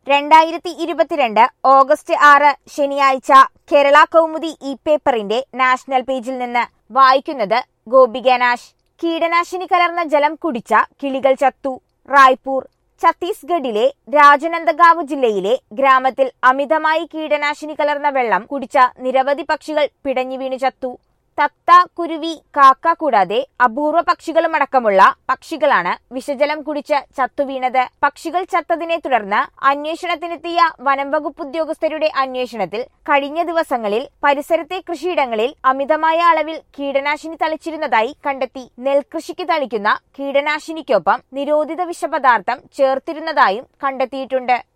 രണ്ടായിരത്തി ഇരുപത്തിരണ്ട് ഓഗസ്റ്റ് ആറ് ശനിയാഴ്ച കേരള കൗമുദി ഇ പേപ്പറിന്റെ നാഷണൽ പേജിൽ നിന്ന് വായിക്കുന്നത് ഗോപിക നാശ് കീടനാശിനി കലർന്ന ജലം കുടിച്ച കിളികൾ ചത്തു റായ്പൂർ ഛത്തീസ്ഗഡിലെ രാജനന്ദഗാവ് ജില്ലയിലെ ഗ്രാമത്തിൽ അമിതമായി കീടനാശിനി കലർന്ന വെള്ളം കുടിച്ച നിരവധി പക്ഷികൾ പിടഞ്ഞു വീണു ചത്തു തത്ത കുരുവി കാക്ക കൂടാതെ അപൂർവ പക്ഷികളുമടക്കമുള്ള പക്ഷികളാണ് വിഷജലം കുടിച്ച് ചത്തുവീണത് പക്ഷികൾ ചത്തതിനെ തുടർന്ന് അന്വേഷണത്തിനെത്തിയ വനം വകുപ്പ് ഉദ്യോഗസ്ഥരുടെ അന്വേഷണത്തിൽ കഴിഞ്ഞ ദിവസങ്ങളിൽ പരിസരത്തെ കൃഷിയിടങ്ങളിൽ അമിതമായ അളവിൽ കീടനാശിനി തളിച്ചിരുന്നതായി കണ്ടെത്തി നെൽകൃഷിക്ക് തളിക്കുന്ന കീടനാശിനിക്കൊപ്പം നിരോധിത വിഷപദാർത്ഥം ചേർത്തിരുന്നതായും കണ്ടെത്തിയിട്ടുണ്ട്